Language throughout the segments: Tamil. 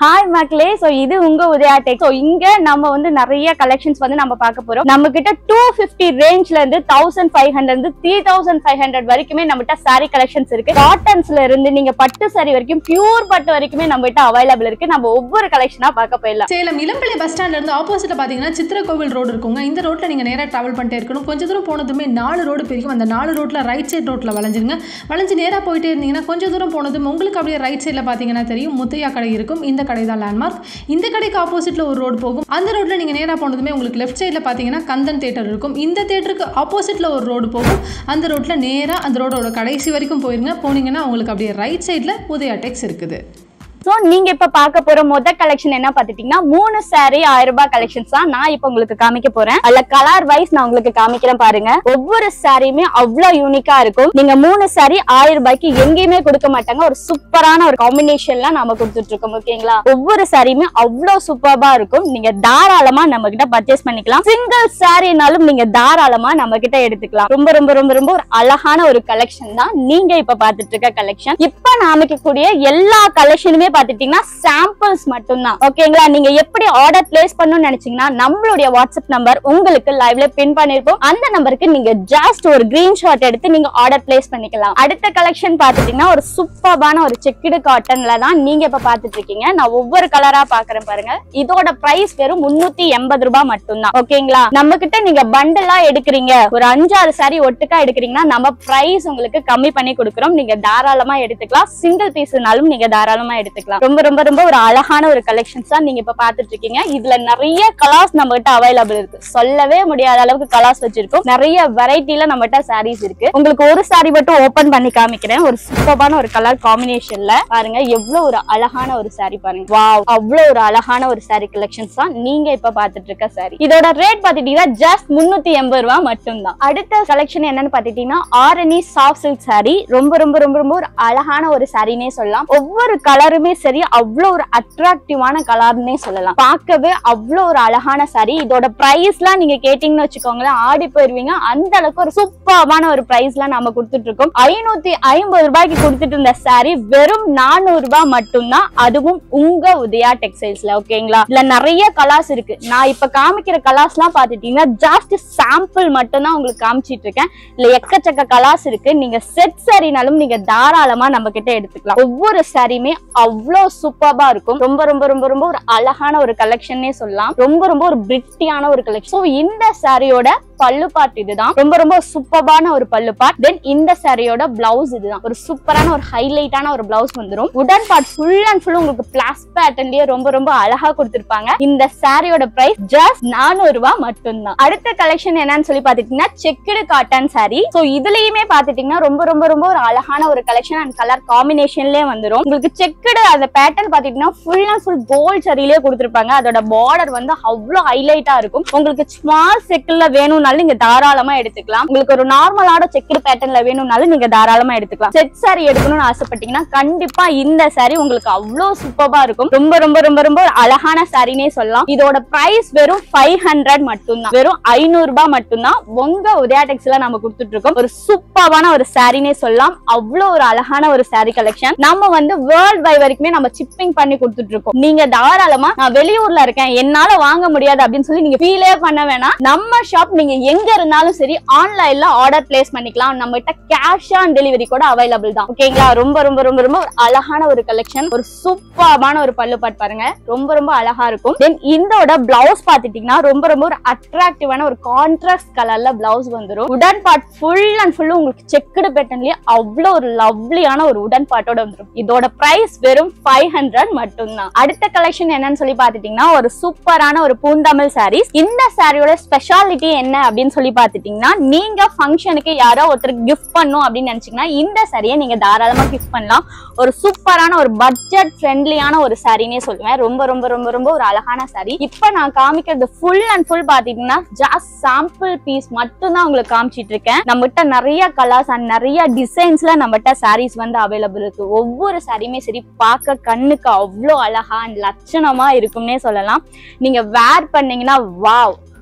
ஹாய் மக்களே சோ இது உங்க உதயா டெக் சோ இங்க நம்ம வந்து நிறைய கலெக்ஷன்ஸ் வந்து நம்ம பார்க்க போறோம் நம்ம கிட்ட டூ பிப்டி ரேஞ்ச்ல இருந்து தௌசண்ட் ஃபைவ் ஹண்ட்ரட் இருந்து த்ரீ தௌசண்ட் ஃபைவ் ஹண்ட்ரட் வரைக்குமே நம்ம கிட்ட சாரி கலெக்ஷன்ஸ் இருக்கு காட்டன்ஸ்ல இருந்து நீங்க பட்டு சாரி வரைக்கும் பியூர் பட்டு வரைக்குமே நம்ம கிட்ட அவைலபிள் இருக்கு நம்ம ஒவ்வொரு கலெக்ஷனா பார்க்க போயிடலாம் சேலம் இளம்பிள்ளை பஸ் ஸ்டாண்ட்ல இருந்து ஆப்போசிட்ல பாத்தீங்கன்னா சித்திரக்கோவில் ரோடு இருக்குங்க இந்த ரோட்ல நீங்க நேரா டிராவல் பண்ணிட்டே இருக்கணும் கொஞ்ச தூரம் போனதுமே நாலு ரோடு பிரிக்கும் அந்த நாலு ரோட்ல ரைட் சைடு ரோட்ல வளைஞ்சிருங்க வளைஞ்சு நேரா போயிட்டே இருந்தீங்கன்னா கொஞ்சம் தூரம் போனதும் உங்களுக்கு அப்படியே ரைட் சைடுல பாத்தீங்கன்னா தெரியும் முத்தையா கடை இருக்கும் இந்த கடை தான் லேண்ட்மார்க் இந்த கடைக்கு ஆப்போசிட்ல ஒரு ரோடு போகும் அந்த ரோட்ல நீங்க நேரா போனதுமே உங்களுக்கு லெஃப்ட் சைடுல பாத்தீங்கன்னா கந்தன் தேட்டர் இருக்கும் இந்த தேட்டருக்கு ஆப்போசிட்ல ஒரு ரோடு போகும் அந்த ரோட்ல நேரா அந்த ரோடோட கடைசி வரைக்கும் போயிருங்க போனீங்கன்னா உங்களுக்கு அப்படியே ரைட் சைடுல உதயா டெக்ஸ் இருக்குது சோ நீங்க இப்ப பார்க்க போற மொத கலெக்ஷன் என்ன பாத்துட்டீங்கன்னா மூணு saree ஆயிரம் ரூபாய் கலெக்ஷன்ஸ் தான் நான் இப்ப உங்களுக்கு காமிக்க போறேன் அதுல கலர் வைஸ் நான் உங்களுக்கு காமிக்கிறேன் பாருங்க ஒவ்வொரு சாரியுமே அவ்வளவு யூனிக்கா இருக்கும் நீங்க மூணு saree ஆயிரம் ரூபாய்க்கு எங்கேயுமே கொடுக்க மாட்டாங்க ஒரு சூப்பரான ஒரு காம்பினேஷன்ல நாம கொடுத்துட்டு இருக்கோம் ஓகேங்களா ஒவ்வொரு சாரியுமே அவ்வளவு சூப்பரா இருக்கும் நீங்க தாராளமா நம்ம கிட்ட பர்ச்சேஸ் பண்ணிக்கலாம் சிங்கிள் சாரினாலும் நீங்க தாராளமா நம்ம கிட்ட எடுத்துக்கலாம் ரொம்ப ரொம்ப ரொம்ப ரொம்ப ஒரு அழகான ஒரு கலெக்ஷன் தான் நீங்க இப்ப பாத்துட்டு இருக்க கலெக்ஷன் இப்ப நான் அமைக்கக்கூடிய எல்லா கலெக்ஷனுமே பாத்துட்டீங்கன்னா சாம்பிள்ஸ் மட்டும்தான் ஓகேங்களா நீங்க எப்படி ஆர்டர் பிளேஸ் பண்ணணும்னு நினைச்சீங்கன்னா நம்மளுடைய வாட்ஸ்அப் நம்பர் உங்களுக்கு லைவ்ல பின் பண்ணிருப்போம் அந்த நம்பருக்கு நீங்க ஜஸ்ட் ஒரு கிரீன் ஷாட் எடுத்து நீங்க ஆர்டர் பிளேஸ் பண்ணிக்கலாம் அடுத்த கலெக்ஷன் பாத்துட்டீங்கன்னா ஒரு சூப்பரான ஒரு செக்குடு காட்டன்ல தான் நீங்க இப்ப பாத்துட்டு இருக்கீங்க நான் ஒவ்வொரு கலரா பாக்குறேன் பாருங்க இதோட பிரைஸ் வெறும் முன்னூத்தி எண்பது ரூபாய் மட்டும்தான் ஓகேங்களா நம்ம கிட்ட நீங்க பண்டலா எடுக்கிறீங்க ஒரு அஞ்சாறு சாரி ஒட்டுக்கா எடுக்கிறீங்கன்னா நம்ம பிரைஸ் உங்களுக்கு கம்மி பண்ணி கொடுக்குறோம் நீங்க தாராளமா எடுத்துக்கலாம் சிங்கிள் பீஸ்னாலும் நீங்க தாராளமா எடுத்துக்கலாம் ரொம்ப ரொம்ப ரொம்ப ஒரு அழகான ஒரு கலெக்ஷன்ஸ் தான் நீங்க இப்ப பாத்துட்டு இருக்கீங்க இதுல நிறைய கலர்ஸ் நம்ம கிட்ட அவைலபிள் இருக்கு சொல்லவே முடியாத அளவுக்கு கலர்ஸ் வச்சிருக்கோம் நிறைய வெரைட்டில நம்ம கிட்ட சாரீஸ் இருக்கு உங்களுக்கு ஒரு சாரி மட்டும் ஓபன் பண்ணி காமிக்கிறேன் ஒரு சூப்பரான ஒரு கலர் காம்பினேஷன்ல பாருங்க எவ்வளவு ஒரு அழகான ஒரு சாரி பாருங்க வாவ் அவ்வளவு ஒரு அழகான ஒரு சாரி கலெக்ஷன்ஸ் தான் நீங்க இப்ப பாத்துட்டு இருக்க சாரி இதோட ரேட் பாத்துட்டீங்கன்னா ஜஸ்ட் முன்னூத்தி எண்பது ரூபாய் மட்டும்தான் அடுத்த கலெக்ஷன் என்னன்னு பாத்துட்டீங்கன்னா ஆரணி சாஃப்ட் சில்க் சாரி ரொம்ப ரொம்ப ரொம்ப ரொம்ப ஒரு அழகான ஒரு சாரினே சொல்லலாம் ஒவ்வொரு கலருமே சரி அவ்வளவு ஒரு அட்ராக்டிவான கலர்னே சொல்லலாம் பார்க்கவே அவ்வளவு ஒரு அழகான சாரி இதோட பிரைஸ்லாம் நீங்க கேட்டீங்கன்னு வச்சுக்கோங்களேன் ஆடி போயிருவீங்க அந்த அளவுக்கு ஒரு சூப்பரான ஒரு பிரைஸ்லாம் நாம கொடுத்துட்டு இருக்கோம் ஐநூத்தி ஐம்பது ரூபாய்க்கு கொடுத்துட்டு இருந்த சாரி வெறும் நானூறு ரூபாய் மட்டும்தான் அதுவும் உங்க உதயா டெக்ஸ்டைல்ஸ்ல ஓகேங்களா இதுல நிறைய கலர்ஸ் இருக்கு நான் இப்ப காமிக்கிற கலர்ஸ் எல்லாம் பாத்துட்டீங்கன்னா ஜாஸ்ட் சாம்பிள் மட்டும் தான் உங்களுக்கு காமிச்சிட்டு இருக்கேன் இதுல எக்கச்சக்க கலர்ஸ் இருக்கு நீங்க செட் சாரினாலும் நீங்க தாராளமா நம்ம கிட்ட எடுத்துக்கலாம் ஒவ்வொரு சாரியுமே அவ்வளோ சூப்பரா இருக்கும் ரொம்ப ரொம்ப ரொம்ப ரொம்ப ஒரு அழகான ஒரு கலெக்ஷன்னே சொல்லலாம் ரொம்ப ரொம்ப ஒரு பிரிட்டியான ஒரு கலெக்ஷன் ஸோ இந்த சாரியோட பல்லு பார்ட் இதுதான் ரொம்ப ரொம்ப சூப்பரான ஒரு பல்லு பார்ட் தென் இந்த சாரியோட பிளவுஸ் இதுதான் ஒரு சூப்பரான ஒரு ஹைலைட்டான ஒரு பிளவுஸ் வந்துரும் உடன் பார்ட் ஃபுல் அண்ட் ஃபுல் உங்களுக்கு பிளாஸ் பேட்டர்ன்லயே ரொம்ப ரொம்ப அழகா கொடுத்திருப்பாங்க இந்த சாரியோட பிரைஸ் ஜஸ்ட் நானூறு ரூபாய் மட்டும்தான் அடுத்த கலெக்ஷன் என்னன்னு சொல்லி பாத்துட்டீங்கன்னா செக்குடு காட்டன் சாரி சோ இதுலயுமே பாத்துட்டீங்கன்னா ரொம்ப ரொம்ப ரொம்ப ஒரு அழகான ஒரு கலெக்ஷன் அண்ட் கலர் காம்பினேஷன்லயே வந்துரும் உங்களுக்கு செக்குடு அந்த பேட்டர்ன் பாத்தீங்கன்னா ஃபுல் அண்ட் ஃபுல் கோல்ட் சரியிலேயே கொடுத்திருப்பாங்க அதோட பார்டர் வந்து அவ்வளவு ஹைலைட்டா இருக்கும் உங்களுக்கு ஸ்மால் செக்குல வேணும்னாலும் நீங்க தாராளமா எடுத்துக்கலாம் உங்களுக்கு ஒரு நார்மலான செக்குடு பேட்டர்ன்ல வேணும்னாலும் நீங்க தாராளமா எடுத்துக்கலாம் செட் சாரி எடுக்கணும்னு ஆசைப்பட்டீங்கன்னா கண்டிப்பா இந்த சாரி உங்களுக்கு அவ்வளவு சூப்பரா இருக்கும் ரொம்ப ரொம்ப ரொம்ப ரொம்ப ஒரு அழகான சாரினே சொல்லலாம் இதோட பிரைஸ் வெறும் ஃபைவ் ஹண்ட்ரட் மட்டும்தான் வெறும் ஐநூறு ரூபாய் மட்டும்தான் உங்க உதயா டெக்ஸ்ல நம்ம கொடுத்துட்டு இருக்கோம் ஒரு சூப்பரான ஒரு சாரினே சொல்லலாம் அவ்வளவு ஒரு அழகான ஒரு சாரி கலெக்ஷன் நம்ம வந்து வேர்ல்ட் வை வரைக்குமே நம்ம சிப்பிங் பண்ணி கொடுத்துட்டு இருக்கோம் நீங்க தாராளமா நான் வெளியூர்ல இருக்கேன் என்னால வாங்க முடியாது அப்படின்னு சொல்லி நீங்க ஃபீலே பண்ண வேணாம் நம்ம ஷாப் நீங்க எங்க இருந்தாலும் சரி ஆன்லைன்ல ஆர்டர் பிளேஸ் பண்ணிக்கலாம் நம்ம கிட்ட கேஷ் ஆன் டெலிவரி கூட அவைலபிள் தான் ஓகேங்களா ரொம்ப ரொம்ப ரொம்ப ரொம்ப ஒரு அழகான ஒரு கலெக்ஷன் ஒரு சூப்பரான ஒரு பல்லு பாட் பாருங்க ரொம்ப ரொம்ப அழகா இருக்கும் தென் இதோட பிளவுஸ் பாத்துட்டீங்கன்னா ரொம்ப ரொம்ப ஒரு அட்ராக்டிவான ஒரு கான்ட்ராஸ்ட் கலர்ல பிளவுஸ் வந்துரும் உடன் பார்ட் ஃபுல் அண்ட் ஃபுல் உங்களுக்கு செக்குடு பேட்டர்ன்லயே அவ்வளவு ஒரு லவ்லியான ஒரு உடன் பார்ட்டோட வந்துரும் இதோட பிரைஸ் வெறும் ஃபைவ் ஹண்ட்ரட் மட்டும்தான் அடுத்த கலெக்ஷன் என்னன்னு சொல்லி பாத்துட்டீங்கன்னா ஒரு சூப்பரான ஒரு பூந்தமிழ் சாரீஸ் இந்த சாரியோட ஸ்பெஷாலிட்டி என்ன அப்படின்னு சொல்லி பாத்துட்டீங்கன்னா நீங்க ஃபங்க்ஷனுக்கு யாரோ ஒருத்தருக்கு கிஃப்ட் பண்ணும் அப்படின்னு நினைச்சீங்கன்னா இந்த சாரியை நீங்க தாராளமா கிஃப்ட் பண்ணலாம் ஒரு சூப்பரான ஒரு பட்ஜெட் ஃப்ரெண்ட்லியான ஒரு சாரினே சொல்லுவேன் ரொம்ப ரொம்ப ரொம்ப ரொம்ப ஒரு அழகான சாரி இப்ப நான் காமிக்கிறது ஃபுல் அண்ட் ஃபுல் பாத்தீங்கன்னா ஜாஸ்ட் சாம்பிள் பீஸ் மட்டும் தான் உங்களுக்கு காமிச்சிட்டு இருக்கேன் நம்மகிட்ட நிறைய கலர்ஸ் அண்ட் நிறைய டிசைன்ஸ்ல நம்மகிட்ட சாரீஸ் வந்து அவைலபிள் இருக்கு ஒவ்வொரு சாரியுமே சரி பார்க்க கண்ணுக்கு அவ்வளோ அழகா and லட்சணமா இருக்கும்னே சொல்லலாம் நீங்க வேர் பண்ணீங்கன்னா வாவ்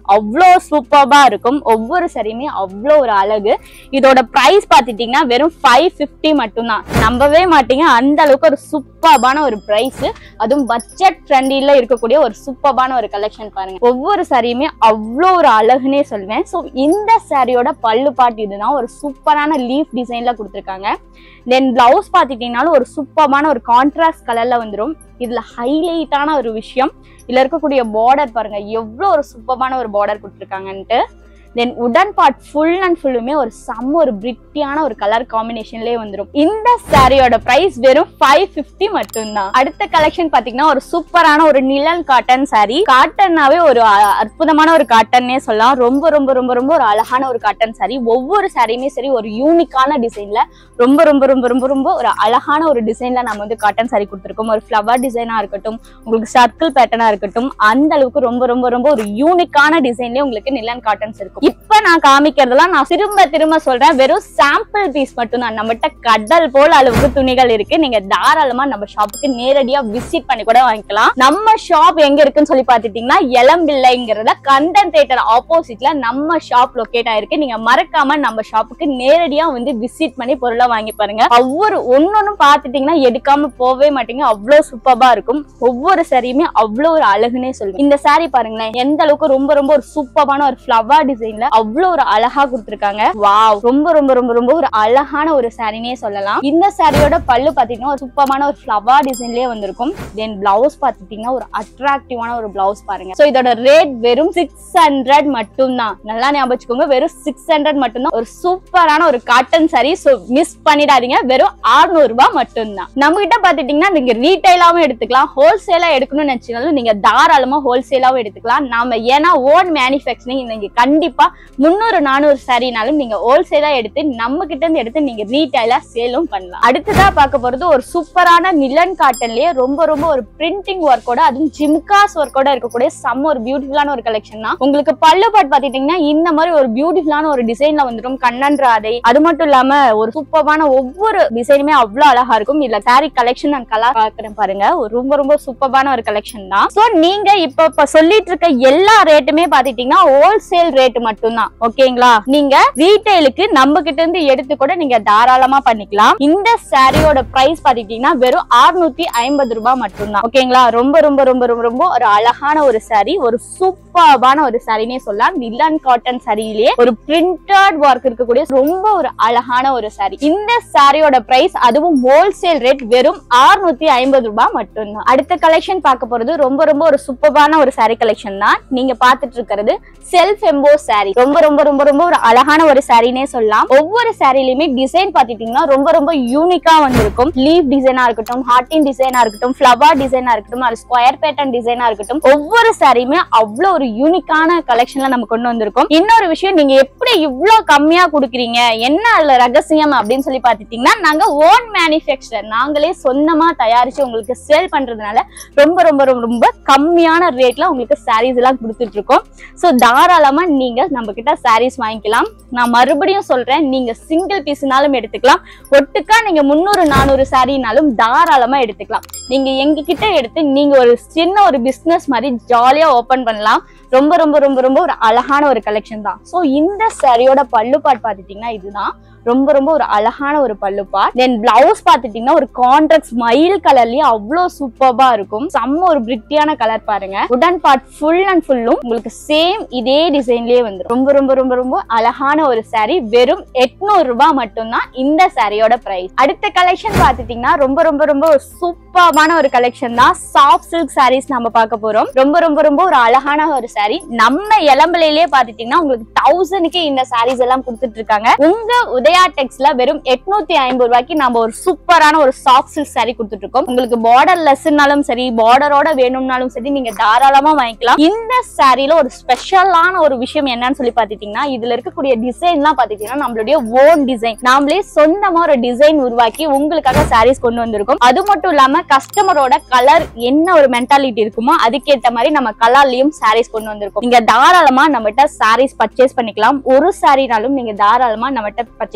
அவ்வளோ சூப்பர்பா இருக்கும் ஒவ்வொரு சாரியுமே அவ்வளோ ஒரு அழகு இதோட பிரைஸ் பார்த்துட்டீங்கன்னா வெறும் ஃபைவ் ஃபிஃப்டி மட்டும்தான் நம்பவே மாட்டீங்க அந்த அளவுக்கு ஒரு சூப்பர்பான ஒரு பிரைஸ் அதுவும் பட்ஜெட் ட்ரெண்டில இருக்கக்கூடிய ஒரு சூப்பர்பான ஒரு கலெக்ஷன் பாருங்க ஒவ்வொரு சாரியுமே அவ்வளோ ஒரு அழகுனே சொல்வேன் ஸோ இந்த சாரியோட பல்லு பாட்டு இதுதான் ஒரு சூப்பரான லீஃப் டிசைன்ல கொடுத்துருக்காங்க தென் பிளவுஸ் பார்த்துட்டீங்கனாலும் ஒரு சூப்பரான ஒரு கான்ட்ராஸ்ட் கலர்ல வந்துடும் இதுல ஹைலைட்டான ஒரு விஷயம் இதுல இருக்கக்கூடிய பார்டர் பாருங்க எவ்வளோ ஒரு சூப்பரான ஒரு பார்டர் கொடுத்துருக்காங்கன்ட்டு தென் உடன் பார்ட் ஃபுல் அண்ட் ஃபுல்லுமே ஒரு செம்ம ஒரு பிரிட்டியான ஒரு கலர் காம்பினேஷன்லயே வந்துடும் இந்த சாரியோட பிரைஸ் வெறும் ஃபைவ் ஃபிஃப்டி மட்டும்தான் அடுத்த கலெக்ஷன் பாத்தீங்கன்னா ஒரு சூப்பரான ஒரு நிழல் காட்டன் சாரி காட்டன்னாவே ஒரு அ- அற்புதமான ஒரு காட்டன்னே சொல்லலாம் ரொம்ப ரொம்ப ரொம்ப ரொம்ப ஒரு அழகான ஒரு காட்டன் சாரி ஒவ்வொரு சாரியுமே சரி ஒரு யூனிக்கான டிசைன்ல ரொம்ப ரொம்ப ரொம்ப ரொம்ப ரொம்ப ஒரு அழகான ஒரு டிசைன்ல நம்ம வந்து காட்டன் சாரி கொடுத்துருக்கோம் ஒரு ஃப்ளவர் டிசைனா இருக்கட்டும் உங்களுக்கு சர்க்கிள் பேட்டர்னா இருக்கட்டும் அந்த அளவுக்கு ரொம்ப ரொம்ப ரொம்ப ஒரு யூனிக்கான டிசைன்லயே உங்களுக்கு நிலன் காட்டன்ஸ் இருக்கும் இப்ப நான் காமிக்கிறதெல்லாம் நான் திரும்ப திரும்ப சொல்றேன் வெறும் சாம்பிள் பீஸ் மட்டும் தான் நம்மகிட்ட கடல் போல் அளவுக்கு துணிகள் இருக்கு நீங்க தாராளமா நம்ம ஷாப்புக்கு நேரடியா விசிட் பண்ணி கூட வாங்கிக்கலாம் நம்ம ஷாப் எங்க இருக்குன்னு சொல்லி பாத்துட்டீங்கன்னா எலம்பிள்ளைங்கிறத கண்டன் தேட்டர் ஆப்போசிட்ல நம்ம ஷாப் லொகேட் ஆயிருக்கு நீங்க மறக்காம நம்ம ஷாப்புக்கு நேரடியா வந்து விசிட் பண்ணி பொருளை வாங்கி பாருங்க ஒவ்வொரு ஒன்னொன்னும் பாத்துட்டீங்கன்னா எடுக்காம போகவே மாட்டீங்க அவ்வளவு சூப்பரா இருக்கும் ஒவ்வொரு சாரியுமே அவ்வளவு ஒரு அழகுனே சொல்லுவேன் இந்த saree பாருங்களேன் எந்த அளவுக்கு ரொம்ப ரொம்ப ஒரு சூப்பரான ஒரு ஃப்ளவர் டிசைன்ல அவ்வளவு ஒரு அழகா கொடுத்துருக்காங்க வாவ் ரொம்ப ரொம்ப ரொம்ப ரொம்ப ஒரு அழகான ஒரு சாரினே சொல்லலாம் இந்த சாரியோட பல்லு பாத்தீங்கன்னா ஒரு சூப்பரான ஒரு ஃப்ளவர் டிசைன்லயே வந்திருக்கும் தென் பிளவுஸ் பாத்துட்டீங்கன்னா ஒரு அட்ராக்டிவான ஒரு பிளவுஸ் பாருங்க சோ இதோட ரேட் வெறும் சிக்ஸ் ஹண்ட்ரட் மட்டும்தான் நல்லா ஞாபகம் வச்சுக்கோங்க வெறும் சிக்ஸ் ஹண்ட்ரட் மட்டும்தான் ஒரு சூப்பரான ஒரு காட்டன் சாரி சோ மிஸ் பண்ணிடாதீங்க வெறும் 600 ரூபாய் மட்டும்தான் நம்ம கிட்ட பாத்துட்டீங்கன்னா நீங்க ரீட்டைலாவும் எடுத்துக்கலாம் ஹோல்சேலா எடுக்கணும்னு நினைச்சீங்கனாலும் நீங்க தாராளமா ஹோல்சேலாவும் எடுத்துக்கலாம் நாம ஏன்னா ஓன் மேனுஃபேக்சரிங் நீங்க கண்டிப்பா முந்நூறு நானூறு சாரினாலும் நீங்க ஹோல்சேலா எடுத்து நம்ம கிட்ட இருந்து எடுத்து நீங்க ரீட்டைலா சேலும் பண்ணலாம் அடுத்ததா பார்க்க போறது ஒரு சூப்பரான நிலன் காட்டன்லயே ரொம்ப ரொம்ப ஒரு பிரிண்டிங் ஒர்க்கோட அதுவும் ஜிம்காஸ் ஒர்க்கோட இருக்கக்கூடிய செம்ம ஒரு பியூட்டிஃபுல்லான ஒரு கலெக்ஷன் தான் உங்களுக்கு பல்லு பாட் பாத்துட்டீங்கன்னா இந்த மாதிரி ஒரு பியூட்டிஃபுல்லான ஒரு டிசைன்ல வந்துடும் கண்ணன் ராதை அது மட்டும் இல்லாம ஒரு சூப்பரான ஒவ்வொரு டிசைனுமே அவ்வளவு அழகா இருக்கும் இதுல சாரி கலெக்ஷன் அண்ட் கலர் பாக்குறேன் பாருங்க ஒரு ரொம்ப ரொம்ப சூப்பரான ஒரு கலெக்ஷன் தான் சோ நீங்க இப்ப இப்ப சொல்லிட்டு இருக்க எல்லா ரேட்டுமே பாத்துட்டீங்கன்னா ஹோல்சேல் ரேட் மட்டும்தான் ஓகேங்களா நீங்க ரீட்டைலுக்கு நம்ம கிட்ட இருந்து எடுத்து கூட நீங்க தாராளமா பண்ணிக்கலாம் இந்த சாரியோட பிரைஸ் பாத்துட்டீங்கன்னா வெறும் 650 ஐம்பது ரூபாய் மட்டும்தான் ஓகேங்களா ரொம்ப ரொம்ப ரொம்ப ரொம்ப ரொம்ப ஒரு அழகான ஒரு சாரி ஒரு சூப்பர்பான ஒரு சாரினே சொல்லலாம் நிலன் காட்டன் சாரியிலேயே ஒரு பிரிண்டட் ஒர்க் இருக்கக்கூடிய ரொம்ப ஒரு அழகான ஒரு சாரி இந்த சாரியோட பிரைஸ் அதுவும் ஹோல்சேல் ரேட் வெறும் 650 ஐம்பது ரூபாய் மட்டும்தான் அடுத்த கலெக்ஷன் பார்க்க போறது ரொம்ப ரொம்ப ஒரு சூப்பரான ஒரு சாரி கலெக்ஷன் தான் நீங்க பாத்துட்டு இருக்கிறது செல்ஃப் எம்போ சாரி ரொம்ப ரொம்ப ரொம்ப ரொம்ப ஒரு அழகான ஒரு சாரினே சொல்லலாம் ஒவ்வொரு சாரிலையுமே டிசைன் பாத்துட்டீங்கன்னா ரொம்ப ரொம்ப யூனிக்கா வந்திருக்கும் லீவ் டிசைனா இருக்கட்டும் ஹார்டின் டிசைனா இருக்கட்டும் ஃபிளவர் டிசைனா இருக்கட்டும் அது ஸ்கொயர் பேட்டர்ன் டிசைனா இருக்கட்டும் ஒவ்வொரு சாரியுமே அவ்வளவு ஒரு யூனிக்கான கலெக்ஷன்ல நம்ம கொண்டு வந்திருக்கோம் இன்னொரு விஷயம் நீங்க எப்படி இவ்ளோ கம்மியா கொடுக்குறீங்க என்ன அதுல ரகசியம் அப்படின்னு சொல்லி பாத்துட்டீங்கன்னா நாங்க ஓன் மேனுஃபேக்சர் நாங்களே சொந்தமா தயாரிச்சு உங்களுக்கு சேல் பண்றதுனால ரொம்ப ரொம்ப ரொம்ப ரொம்ப கம்மியான ரேட்ல உங்களுக்கு சாரீஸ் எல்லாம் கொடுத்துட்டு இருக்கோம் ஸோ தாராளமா நீங்க நம்ம கிட்ட சாரீஸ் வாங்கிக்கலாம் நான் மறுபடியும் சொல்றேன் நீங்க சிங்கிள் பீஸ்னாலும் எடுத்துக்கலாம் ஒட்டுக்கா நீங்க முந்நூறு நானூறு சாரினாலும் தாராளமா எடுத்துக்கலாம் நீங்க எங்க கிட்ட எடுத்து நீங்க ஒரு சின்ன ஒரு பிசினஸ் மாதிரி ஜாலியா ஓபன் பண்ணலாம் ரொம்ப ரொம்ப ரொம்ப ரொம்ப ஒரு அழகான ஒரு கலெக்ஷன் தான் ஸோ இந்த சாரியோட பல்லு பாட் பார்த்துட்டீங்கன்னா இதுதான் ரொம்ப ரொம்ப ஒரு அழகான ஒரு பல்லு பாட் தென் பிளவுஸ் பார்த்துட்டீங்கன்னா ஒரு கான்ட்ராக்ட் மயில் கலர்லயே அவ்வளோ சூப்பர்பா இருக்கும் செம்ம ஒரு பிரிட்டியான கலர் பாருங்க உடன் பார்ட் ஃபுல் அண்ட் ஃபுல்லும் உங்களுக்கு சேம் இதே டிசைன்லயே வந்துடும் ரொம்ப ரொம்ப ரொம்ப ரொம்ப அழகான ஒரு saree வெறும் எட்நூறு ரூபாய் மட்டும்தான் இந்த சாரியோட பிரைஸ் அடுத்த கலெக்ஷன் பார்த்துட்டீங்கன்னா ரொம்ப ரொம்ப ரொம்ப ஒரு சூப்பர்பான ஒரு கலெக்ஷன் தான் சாஃப்ட் சில்க் சாரீஸ் நம்ம பார்க்க போறோம் ரொம்ப ரொம்ப ரொம்ப ஒரு அழகான ஒரு saree நம்ம இளம்பிலையிலேயே பார்த்துட்டீங்கன்னா உங்களுக்கு தௌசண்ட்க்கு இந்த சாரீஸ் எல்லாம் கொடுத்துட்டு இருக்காங்க உங்க உதயா டெக்ஸ்ல வெறும் எட்நூத்தி ஐம்பது ரூபாய்க்கு நம்ம ஒரு சூப்பரான ஒரு சாஃப்ட் சில்க் saree கொடுத்துட்டு இருக்கோம் உங்களுக்கு பார்டர் லெஸ்னாலும் சரி பார்டரோட வேணும்னாலும் சரி நீங்க தாராளமா வாங்கிக்கலாம் இந்த சாரியில ஒரு ஸ்பெஷலான ஒரு விஷயம் என்னன்னு சொல்லி பாத்துட்டீங்கன்னா இதுல இருக்கக்கூடிய டிசைன்லாம் பாத்துட்டீங்கன்னா நம்மளுடைய ஓன் டிசைன் நாமளே சொந்தமா ஒரு டிசைன் உருவாக்கி உங்களுக்காக சாரீஸ் கொண்டு வந்திருக்கோம் அது மட்டும் இல்லாம கஸ்டமரோட கலர் என்ன ஒரு மென்டாலிட்டி இருக்குமோ அதுக்கேத்த மாதிரி நம்ம கலர்லயும் சாரீஸ் கொண்டு வந்திருக்கோம் நீங்க தாராளமா நம்மகிட்ட சாரீஸ் பர்ச்சேஸ் பண்ணிக்கலாம் ஒரு சாரினாலும் நீங்க தாராளமா நம்மகிட்ட பர்ச்சேஸ்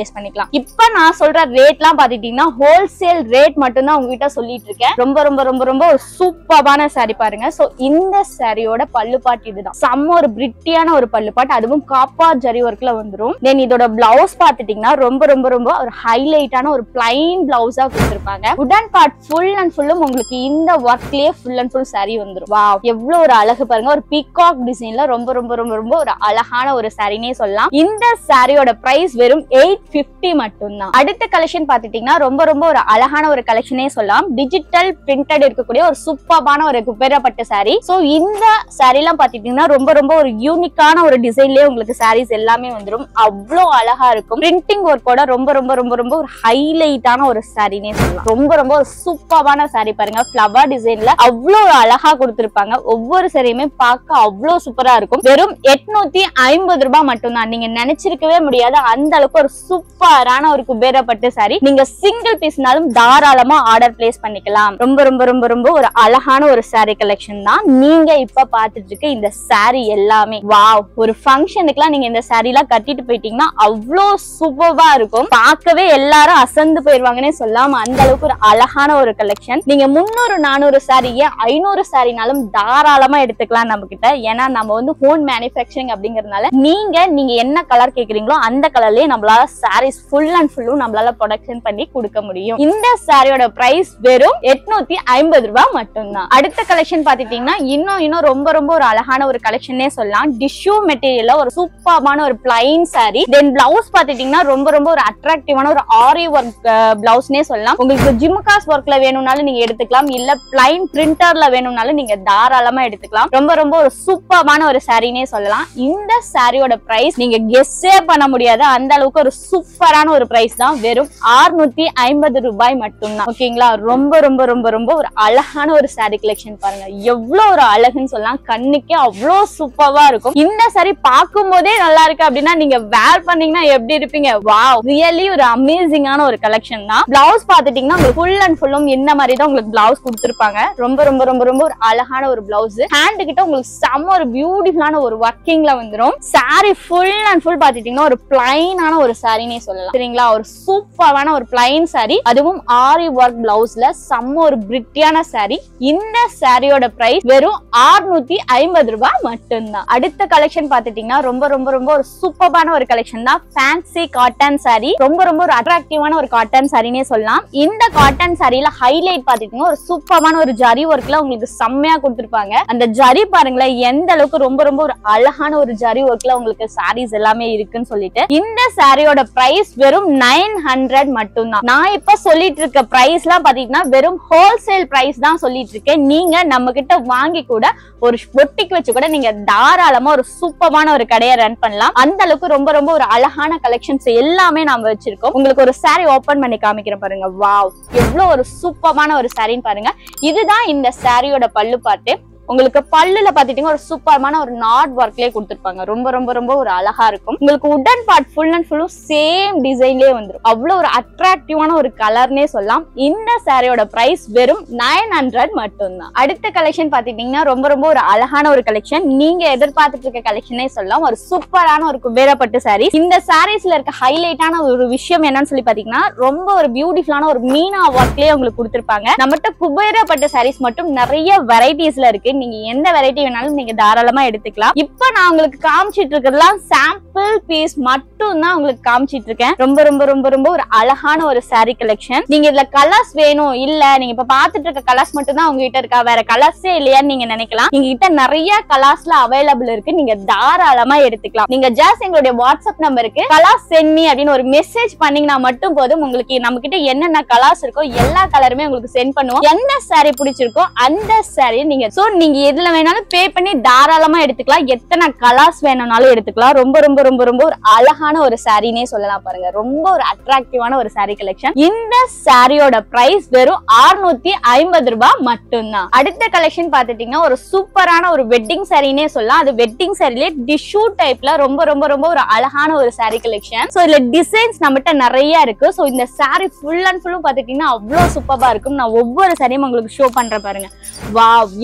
பர்ச்சேஸ் பண்ணிக்கலாம் இப்ப நான் சொல்ற ரேட்லாம் பாத்துட்டீங்கன்னா ஹோல்சேல் ரேட் மட்டும் தான் உங்ககிட்ட சொல்லிட்டு இருக்கேன் ரொம்ப ரொம்ப ரொம்ப ரொம்ப ஒரு சூப்பரான saree பாருங்க சோ இந்த சாரியோட பல்லுப்பாட்டு இதுதான் செம்ம ஒரு பிரிட்டியான ஒரு பல்லுப்பாட்டு அதுவும் காப்பா ஜரி ஒர்க்ல வந்துரும் தென் இதோட பிளவுஸ் பாத்துட்டீங்கன்னா ரொம்ப ரொம்ப ரொம்ப ஒரு ஹைலைட்டான ஒரு பிளைன் பிளவுஸா கொடுத்திருப்பாங்க உடன் பார்ட் ஃபுல் அண்ட் ஃபுல்லும் உங்களுக்கு இந்த ஒர்க்லயே ஃபுல் அண்ட் ஃபுல் saree வந்துரும் வா எவ்வளவு ஒரு அழகு பாருங்க ஒரு பீகாக் டிசைன்ல ரொம்ப ரொம்ப ரொம்ப ரொம்ப ஒரு அழகான ஒரு சாரினே சொல்லலாம் இந்த சாரியோட பிரைஸ் வெறும் எயிட் பிப்டி மட்டும்தான் அடுத்த கலெக்ஷன் பாத்துட்டீங்கன்னா ரொம்ப ரொம்ப ஒரு அழகான ஒரு கலெக்ஷனே சொல்லலாம் டிஜிட்டல் பிரிண்டட் இருக்கக்கூடிய ஒரு சூப்பரான ஒரு குப்பேரப்பட்ட saree சோ இந்த saree எல்லாம் பாத்துட்டீங்கன்னா ரொம்ப ரொம்ப ஒரு யூனிக்கான ஒரு டிசைன்லயே உங்களுக்கு sarees எல்லாமே வந்துரும் அவ்வளோ அழகா இருக்கும் பிரிண்டிங் ஒர்க்கோட ரொம்ப ரொம்ப ரொம்ப ரொம்ப ஒரு ஹைலைட்டான ஒரு சாரினே சொல்லலாம் ரொம்ப ரொம்ப ஒரு சூப்பரான saree பாருங்க ஃபிளவர் டிசைன்ல அவ்வளோ ஒரு அழகா கொடுத்திருப்பாங்க ஒவ்வொரு சாரியுமே பார்க்க அவ்வளோ சூப்பரா இருக்கும் வெறும் எட்நூத்தி ஐம்பது ரூபாய் மட்டும்தான் நீங்க நினைச்சிருக்கவே முடியாது அந்த அளவுக்கு ஒரு சூப்பரான ஒரு குபேரப்பட்டு saree நீங்க சிங்கிள் பீஸ்னாலும் தாராளமா ஆர்டர் பிளேஸ் பண்ணிக்கலாம் ரொம்ப ரொம்ப ரொம்ப ரொம்ப ஒரு அழகான ஒரு saree கலெக்ஷன் தான் நீங்க இப்ப பாத்துட்டு இருக்க இந்த saree எல்லாமே வாவ் ஒரு ஃபங்க்ஷனுக்குலாம் நீங்க இந்த saree எல்லாம் கட்டிட்டு போயிட்டீங்கன்னா அவ்வளோ சூப்பரா இருக்கும் பார்க்கவே எல்லாரும் அசந்து போயிருவாங்கன்னே சொல்லலாம் அந்த அளவுக்கு ஒரு அழகான ஒரு கலெக்ஷன் நீங்க முந்நூறு நானூறு saree ஏன் ஐநூறு சாரினாலும் தாராளமா எடுத்துக்கலாம் நம்ம கிட்ட ஏன்னா நம்ம வந்து ஹோன் மேனுஃபேக்சரிங் அப்படிங்கறதுனால நீங்க நீங்க என்ன கலர் கேக்குறீங்களோ அந்த கலர்லயே நம்மளால sarees ஃபுல் அண்ட் ஃபுல்லும் நம்மளால ப்ரொடக்ஷன் பண்ணி கொடுக்க முடியும் இந்த சாரியோட பிரைஸ் வெறும் எட்நூத்தி ஐம்பது ரூபாய் மட்டும்தான் அடுத்த கலெக்ஷன் பாத்துட்டீங்கன்னா இன்னும் இன்னும் ரொம்ப ரொம்ப ஒரு அழகான ஒரு கலெக்ஷனே சொல்லலாம் டிஷ்யூ மெட்டீரியல்ல ஒரு சூப்பரான ஒரு பிளைன் saree தென் பிளவுஸ் பாத்துட்டீங்கன்னா ரொம்ப ரொம்ப ஒரு அட்ராக்டிவான ஒரு ஆரி ஒர்க் பிளவுஸ்னே சொல்லலாம் உங்களுக்கு ஜிம்காஸ் ஒர்க்ல வேணும்னாலும் நீங்க எடுத்துக்கலாம் இல்ல பிளைன் பிரிண்டர்ல வேணும்னாலும் நீங்க தாராளமா எடுத்துக்கலாம் ரொம்ப ரொம்ப ஒரு சூப்பரான ஒரு சாரினே சொல்லலாம் இந்த சாரியோட பிரைஸ் நீங்க கெஸ்ஸே பண்ண முடியாது அந்த அளவுக்கு ஒரு சூப்பரான ஒரு பிரைஸ் தான் வெறும் 650 ஐம்பது ரூபாய் மட்டும்தான் ஓகேங்களா ரொம்ப ரொம்ப ரொம்ப ரொம்ப ஒரு அழகான ஒரு saree கலெக்ஷன் பாருங்க எவ்வளவு ஒரு அழகுன்னு சொல்லலாம் கண்ணுக்கே அவ்வளோ சூப்பரா இருக்கும் இந்த saree பார்க்கும் போதே நல்லா இருக்கு அப்படின்னா நீங்க வேர் பண்ணீங்கன்னா எப்படி இருப்பீங்க வாவ் ரியலி ஒரு அமேசிங்கான ஒரு கலெக்ஷன் தான் பிளவுஸ் பாத்துட்டீங்கன்னா உங்களுக்கு ஃபுல் அண்ட் ஃபுல்லும் இந்த மாதிரி தான் உங்களுக்கு பிளவுஸ் கொடுத்துருப்பாங்க ரொம்ப ரொம்ப ரொம்ப ரொம்ப ஒரு அழகான ஒரு பிளவுஸ் ஹேண்ட் கிட்ட உங்களுக்கு செம்ம ஒரு பியூட்டிஃபுல்லான ஒரு ஒர்க்கிங்ல வந்துரும் saree ஃபுல் அண்ட் ஃபுல் பாத்துட்டீங்கன்னா ஒரு பிளைனான ஒரு சாரினே சொல்லலாம் சரிங்களா ஒரு சூப்பரான ஒரு பிளைன் saree அதுவும் ஆரி ஒர்க் பிளவுஸ்ல செம்ம ஒரு பிரிட்டியான saree இந்த சாரியோட பிரைஸ் வெறும் 650 ஐம்பது ரூபாய் மட்டும்தான் அடுத்த கலெக்ஷன் பாத்துட்டீங்கன்னா ரொம்ப ரொம்ப ரொம்ப ஒரு சூப்பரான ஒரு கலெக்ஷன் தான் ஃபேன்சி காட்டன் saree ரொம்ப ரொம்ப ஒரு அட்ராக்டிவான ஒரு காட்டன் சாரினே சொல்லலாம் இந்த காட்டன் சாரியில ஹைலைட் பாத்துட்டீங்கன்னா ஒரு சூப்பரான ஒரு ஜரி ஒர்க்ல உங்களுக்கு செம்மையா கொடுத்திருப்பாங்க அந்த ஜரி பாருங்களேன் எந்த அளவுக்கு ரொம்ப ரொம்ப ஒரு அழகான ஒரு ஜரி ஒர்க்ல உங்களுக்கு சாரீஸ் எல்லாமே இருக்குன்னு சொல்லிட்டு இந்த சாரியோட பிரைஸ் வெறும் நைன் ஹண்ட்ரட் மட்டும்தான் நான் இப்ப சொல்லிட்டு இருக்க பிரைஸ் எல்லாம் பாத்தீங்கன்னா வெறும் ஹோல்சேல் பிரைஸ் தான் சொல்லிட்டு இருக்கேன் நீங்க நம்ம கிட்ட வாங்கி கூட ஒரு பொட்டிக்கு வச்சு கூட நீங்க தாராளமா ஒரு சூப்பரான ஒரு கடையை ரன் பண்ணலாம் அந்த அளவுக்கு ரொம்ப ரொம்ப ஒரு அழகான கலெக்ஷன்ஸ் எல்லாமே நாம வச்சிருக்கோம் உங்களுக்கு ஒரு saree ஓபன் பண்ணி காமிக்கிறேன் பாருங்க வாவ் எவ்வளவு ஒரு சூப்பரான ஒரு சாரின்னு பாருங்க இதுதான் இந்த சாரியோட பல்லு பாட்டு உங்களுக்கு பல்லுல பாத்துட்டீங்கன்னா ஒரு சூப்பரமான ஒரு நாட் ஒர்க்லயே கொடுத்திருப்பாங்க ரொம்ப ரொம்ப ரொம்ப ஒரு அழகா இருக்கும் உங்களுக்கு உடன் பார்ட் ஃபுல் அண்ட் ஃபுல்லும் சேம் டிசைன்லயே வந்துரும் அவ்வளவு ஒரு அட்ராக்டிவான ஒரு கலர்னே சொல்லலாம் இந்த சாரியோட பிரைஸ் வெறும் நைன் ஹண்ட்ரட் மட்டும்தான் அடுத்த கலெக்ஷன் பாத்துட்டீங்கன்னா ரொம்ப ரொம்ப ஒரு அழகான ஒரு கலெக்ஷன் நீங்க எதிர்பார்த்துட்டு இருக்க கலெக்ஷனே சொல்லலாம் ஒரு சூப்பரான ஒரு குபேரப்பட்டு சாரி இந்த சாரீஸ்ல இருக்க ஹைலைட்டான ஒரு விஷயம் என்னன்னு சொல்லி பாத்தீங்கன்னா ரொம்ப ஒரு பியூட்டிஃபுல்லான ஒரு மீனா ஒர்க்லயே உங்களுக்கு கொடுத்திருப்பாங்க நம்மகிட்ட குபேரப்பட்ட சாரீஸ் மட்டும் நிறைய வெரைட்டிஸ்ல இருக்கு நீங்க எந்த வெரைட்டி வேணாலும் நீங்க தாராளமா எடுத்துக்கலாம் இப்ப நான் உங்களுக்கு காமிச்சிட்டு இருக்கிறதுலாம் சாம்பிள் பீஸ் மட்டும் தான் உங்களுக்கு காமிச்சிட்டு இருக்கேன் ரொம்ப ரொம்ப ரொம்ப ரொம்ப ஒரு அழகான ஒரு saree கலெக்ஷன் நீங்க இதுல கலர்ஸ் வேணும் இல்ல நீங்க இப்ப பாத்துட்டு இருக்க கலர்ஸ் மட்டும் தான் உங்ககிட்ட இருக்கா வேற கலர்ஸே இல்லையான்னு நீங்க நினைக்கலாம் நீங்க கிட்ட நிறைய கலர்ஸ்ல அவைலபிள் இருக்கு நீங்க தாராளமா எடுத்துக்கலாம் நீங்க ஜஸ்ட் எங்களுடைய வாட்ஸ்அப் நம்பருக்கு கலர்ஸ் சென்னி அப்படின்னு ஒரு மெசேஜ் பண்ணீங்கன்னா மட்டும் போதும் உங்களுக்கு நம்ம கிட்ட என்னென்ன கலர்ஸ் இருக்கோ எல்லா கலருமே உங்களுக்கு சென்ட் பண்ணுவோம் எந்த saree பிடிச்சிருக்கோ அந்த saree நீங்க சோ நீங்க எதுல வேணாலும் பே பண்ணி தாராளமா எடுத்துக்கலாம் எத்தனை கலர்ஸ் வேணும்னாலும் எடுத்துக்கலாம் ரொம்ப ரொம்ப ரொம்ப ரொம்ப ஒரு அழகான ஒரு சாரினே சொல்லலாம் பாருங்க ரொம்ப ஒரு அட்ராக்டிவான ஒரு saree கலெக்ஷன் இந்த சாரியோட பிரைஸ் வெறும் 650 ஐம்பது ரூபாய் மட்டும்தான் அடுத்த கலெக்ஷன் பாத்துட்டீங்கன்னா ஒரு சூப்பரான ஒரு வெட்டிங் சாரினே சொல்லலாம் அது வெட்டிங் சாரிலே டிஷ்யூ டைப்ல ரொம்ப ரொம்ப ரொம்ப ஒரு அழகான ஒரு saree கலெக்ஷன் சோ இதுல டிசைன்ஸ் நம்மகிட்ட நிறைய இருக்கு சோ இந்த saree ஃபுல் அண்ட் ஃபுல்லும் பாத்துட்டீங்கன்னா அவ்வளவு சூப்பரா இருக்கும் நான் ஒவ்வொரு சாரியும் உங்களுக்கு ஷோ பண்றேன் பாருங்க வா எவ்வளவு ஒரு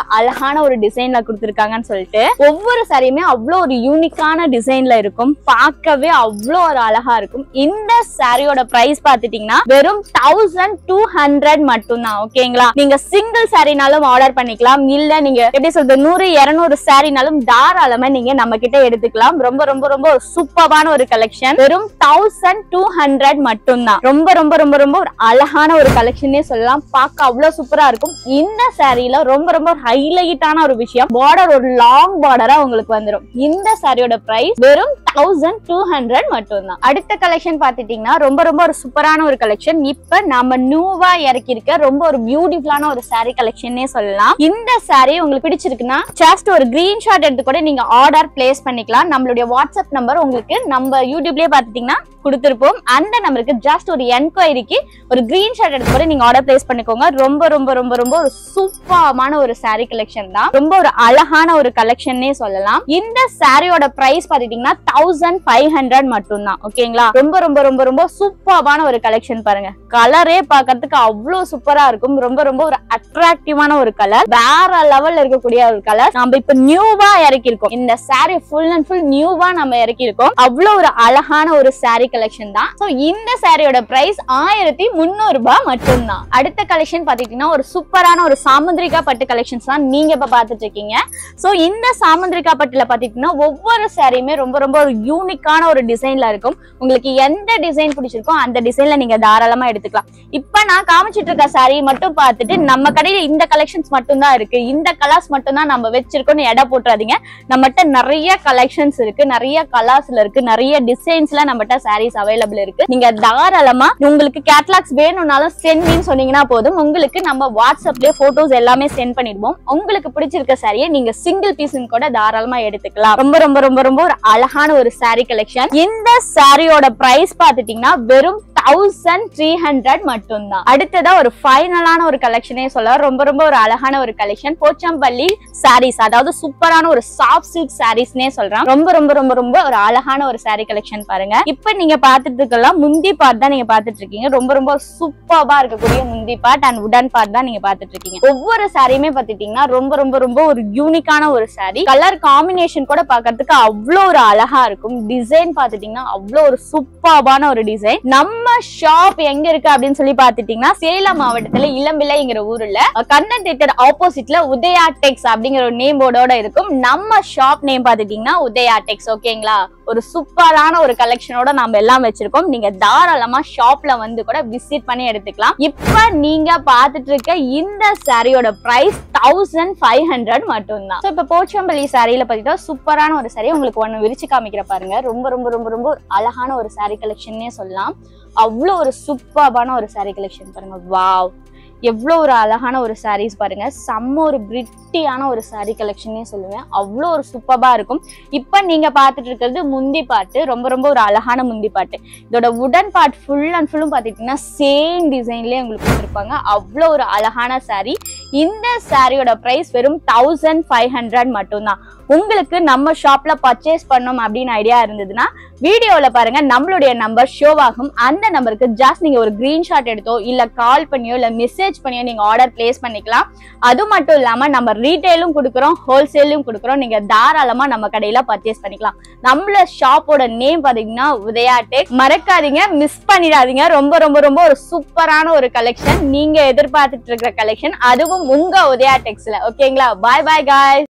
ஒரு அழகான ஒரு டிசைன்ல கொடுத்துருக்காங்கன்னு சொல்லிட்டு ஒவ்வொரு சாரியுமே அவ்வளோ ஒரு யூனிக்கான டிசைன்ல இருக்கும் பார்க்கவே அவ்வளோ ஒரு அழகா இருக்கும் இந்த சாரியோட பிரைஸ் பார்த்துட்டீங்கன்னா வெறும் தௌசண்ட் டூ ஹண்ட்ரட் மட்டும்தான் ஓகேங்களா நீங்க சிங்கிள் சாரினாலும் ஆர்டர் பண்ணிக்கலாம் இல்ல நீங்க எப்படி சொல்றது நூறு இருநூறு சாரினாலும் தாராளமா நீங்க நம்ம கிட்ட எடுத்துக்கலாம் ரொம்ப ரொம்ப ரொம்ப ஒரு சூப்பரான ஒரு கலெக்ஷன் வெறும் தௌசண்ட் டூ ஹண்ட்ரட் மட்டும்தான் ரொம்ப ரொம்ப ரொம்ப ரொம்ப ஒரு அழகான ஒரு கலெக்ஷனே சொல்லலாம் பார்க்க அவ்வளவு சூப்பரா இருக்கும் இந்த சாரியில ரொம்ப ரொம்ப ஒரு ஹைலைட்டான ஒரு விஷயம் பார்டர் ஒரு லாங் பார்டரா உங்களுக்கு வந்துடும் இந்த சாரியோட பிரைஸ் வெறும் தௌசண்ட் டூ ஹண்ட்ரட் மட்டும்தான் அடுத்த கலெக்ஷன் பாத்துட்டீங்கன்னா ரொம்ப ரொம்ப ஒரு சூப்பரான ஒரு கலெக்ஷன் இப்ப நம்ம நியூவா இறக்கி இருக்க ரொம்ப ஒரு பியூட்டிஃபுல்லான ஒரு saree கலெக்ஷனே சொல்லலாம் இந்த saree உங்களுக்கு பிடிச்சிருக்குன்னா ஜஸ்ட் ஒரு கிரீன் ஷாட் எடுத்து கூட நீங்க ஆர்டர் பிளேஸ் பண்ணிக்கலாம் நம்மளுடைய வாட்ஸ்அப் நம்பர் உங்களுக்கு நம்ம யூடியூப்லயே பாத்துட்டீங்கன்னா கொடுத்துருப்போம் அந்த நம்பருக்கு ஜஸ்ட் ஒரு என்கொயரிக்கு ஒரு கிரீன் ஷாட் எடுத்து கூட நீங்க ஆர்டர் பிளேஸ் பண்ணிக்கோங்க ரொம்ப ரொம்ப ரொம்ப ரொம்ப ஒரு சூப்பரான ஒரு saree கலெக்ஷன் தான் ரொம்ப ஒரு அழகான ஒரு கலெக்ஷன்னே சொல்லலாம் இந்த சாரியோட பிரைஸ் பாத்துட்டீங்கன்னா தௌசண்ட் ஃபைவ் ஹண்ட்ரட் மட்டும்தான் ஓகேங்களா ரொம்ப ரொம்ப ரொம்ப ரொம்ப சூப்பரான ஒரு கலெக்ஷன் பாருங்க கலரே பார்க்கிறதுக்கு அவ்வளவு சூப்பரா இருக்கும் ரொம்ப ரொம்ப ஒரு அட்ராக்டிவான ஒரு கலர் வேற லெவல்ல இருக்கக்கூடிய ஒரு கலர் நம்ம இப்ப நியூவா இறக்கிருக்கோம் இந்த saree ஃபுல் அண்ட் ஃபுல் நியூவா நம்ம இறக்கிருக்கோம் அவ்வளவு ஒரு அழகான ஒரு saree கலெக்ஷன் தான் சோ இந்த சாரியோட பிரைஸ் ஆயிரத்தி முந்நூறு ரூபாய் மட்டும்தான் அடுத்த கலெக்ஷன் பாத்தீங்கன்னா ஒரு சூப்பரான ஒரு சாமுந்திரிகா பட்டு கலெக்ஷன்ஸ் தான் நீங்க இப்ப பாத்துட்டு இருக்கீங்க சோ இந்த சாமுந்திரிகா பட்டுல பாத்தீங்கன்னா ஒவ்வொரு சாரியுமே ரொம்ப ரொம்ப ஒரு யூனிக்கான ஒரு டிசைன்ல இருக்கும் உங்களுக்கு எந்த டிசைன் பிடிச்சிருக்கோ அந்த டிசைன்ல நீங்க தாராளமா எடுத்துக்கலாம் இப்ப நான் காமிச்சிட்டு இருக்க சாரி மட்டும் பார்த்துட்டு நம்ம கடையில இந்த கலெக்ஷன்ஸ் மட்டும் தான் இருக்கு இந்த கலர்ஸ் மட்டும் தான் நம்ம வச்சிருக்கோம்னு எடை போட்டுறாதீங்க நம்மகிட்ட நிறைய கலெக்ஷன்ஸ் இருக்கு நிறைய கலர்ஸ்ல இருக்கு நிறைய டிசைன்ஸ்ல நம்மகிட்ட சாரீஸ் அவைலபிள் இருக்கு நீங்க தாராளமா உங்களுக்கு கேட்லாக்ஸ் வேணும்னாலும் சென்ட் மீன் சொன்னீங்கன்னா போதும் உங்களுக்கு நம்ம வாட்ஸ்அப்லயே போட்டோஸ் எல்லாமே சென்ட் பண்ணிடுவோம் உங்களுக்கு பிடிச்சிருக்க சாரியை நீங்க சிங்கிள் பீஸ் கூட தாராளமா எடுத்துக்கலாம் ரொம்ப ரொம்ப ரொம்ப ரொம்ப ஒரு அழகான ஒரு saree கலெக்ஷன் இந்த சாரியோட பிரைஸ் பாத்துட்டீங்கன்னா வெறும் தௌசண்ட் த்ரீ ஹண்ட்ரட் மட்டும்தான் அடுத்ததா ஒரு ஃபைனலான ஒரு கலெக்ஷனே சொல்ல ரொம்ப ரொம்ப ஒரு அழகான ஒரு கலெக்ஷன் போச்சம்பள்ளி சாரீஸ் அதாவது சூப்பரான ஒரு சாஃப்ட் சில்க் சாரீஸ்னே சொல்றேன் ரொம்ப ரொம்ப ரொம்ப ரொம்ப ஒரு அழகான ஒரு saree கலெக்ஷன் பாருங்க இப்ப நீங்க பாத்துட்டு இருக்கலாம் முந்தி பார்ட் தான் நீங்க பாத்துட்டு இருக்கீங்க ரொம்ப ரொம்ப சூப்பர்பா இருக்கக்கூடிய முந்தி பார்ட் அண்ட் உடன் பார்ட் தான் நீங்க பாத்துட்டு இருக்கீங்க ஒவ்வொரு சாரியுமே பாத்துட்டீங்கன்னா ரொம்ப ரொம்ப ரொம்ப ஒரு யூனிக்கான ஒரு saree கலர் காம்பினேஷன் கூட பாக்குறதுக்கு அவ்வளோ ஒரு அழகா இருக்கும் டிசைன் பாத்துட்டீங்கன்னா அவ்வளோ ஒரு சூப்பர்பான ஒரு டிசைன் நம்ம ஷாப் எங்க இருக்கு அப்படின்னு சொல்லி பாத்துட்டீங்கன்னா சேலம் மாவட்டத்துல இளம்பிள்ளைங்கிற ஊர்ல அஹ், கண்ணன் தேட்டர் ஆப்போசிட்ல உதயா டெக்ஸ் அப்படிங்கிற ஒரு நேம் போர்டோட இருக்கும் நம்ம ஷாப் நேம் பாத்துட்டீங்கன்னா உதயா டெக்ஸ் ஓகேங்களா ஒரு சூப்பரான ஒரு கலெக்ஷனோட நம்ம எல்லாம் வச்சிருக்கோம் நீங்க தாராளமா ஷாப்ல வந்து கூட விசிட் பண்ணி எடுத்துக்கலாம் இப்ப நீங்க பாத்துட்டு இருக்க இந்த சாரியோட பிரைஸ் தௌசண்ட் ஃபைவ் ஹண்ட்ரட் மட்டும்தான் So, இப்ப போச்சம்பள்ளி சாரியில பாத்தீங்கன்னா சூப்பரான ஒரு சாரி உங்களுக்கு ஒண்ணு விரிச்சு காமிக்கிற பாருங்க ரொம்ப ரொம்ப ரொம்ப ரொம்ப ஒரு அழகான ஒரு சாரி கலெக்ஷன்னே சொல்லலாம் அவ்வளோ ஒரு சூப்பரான ஒரு சாரி கலெக்ஷன் பாருங்க வாவ் எவ்வளோ ஒரு அழகான ஒரு sarees பாருங்க செம்ம ஒரு பிரிட்டியான ஒரு saree கலெக்ஷனே சொல்லுவேன் அவ்வளோ ஒரு சூப்பரா இருக்கும் இப்போ நீங்க பார்த்துட்டு இருக்கிறது முந்தி பாட்டு ரொம்ப ரொம்ப ஒரு அழகான முந்தி பாட்டு இதோட உடன் பார்ட் ஃபுல் அண்ட் ஃபுல்லும் பார்த்துக்கிட்டிங்கன்னா சேம் டிசைன்லேயே உங்களுக்கு கொடுத்துருப்பாங்க அவ்வளோ ஒரு அழகான saree இந்த சாரியோட ப்ரைஸ் வெறும் தௌசண்ட் ஃபைவ் ஹண்ட்ரட் மட்டும்தான் உங்களுக்கு நம்ம ஷாப்ல பர்ச்சேஸ் பண்ணோம் அப்படின்னு ஐடியா இருந்ததுன்னா வீடியோல பாருங்க நம்மளுடைய நம்பர் ஷோ ஆகும் அந்த நம்பருக்கு ஜஸ்ட் நீங்க ஒரு கிரீன் ஷாட் எடுத்தோ இல்ல கால் பண்ணியோ இல்ல மெசேஜ் பண்ணியோ நீங்க ஆர்டர் பிளேஸ் பண்ணிக்கலாம் அது மட்டும் இல்லாம நம்ம ரீட்டைலும் கொடுக்குறோம் ஹோல்சேலும் கொடுக்குறோம் நீங்க தாராளமா நம்ம கடையில பர்ச்சேஸ் பண்ணிக்கலாம் நம்மள ஷாப்போட நேம் பாத்தீங்கன்னா உதயா டெக் மறக்காதீங்க மிஸ் பண்ணிடாதீங்க ரொம்ப ரொம்ப ரொம்ப ஒரு சூப்பரான ஒரு கலெக்ஷன் நீங்க எதிர்பார்த்துட்டு இருக்கிற கலெக்ஷன் அதுவும் உங்க உதயா டெக்ஸ்ல ஓகேங்களா பாய் பாய் காய்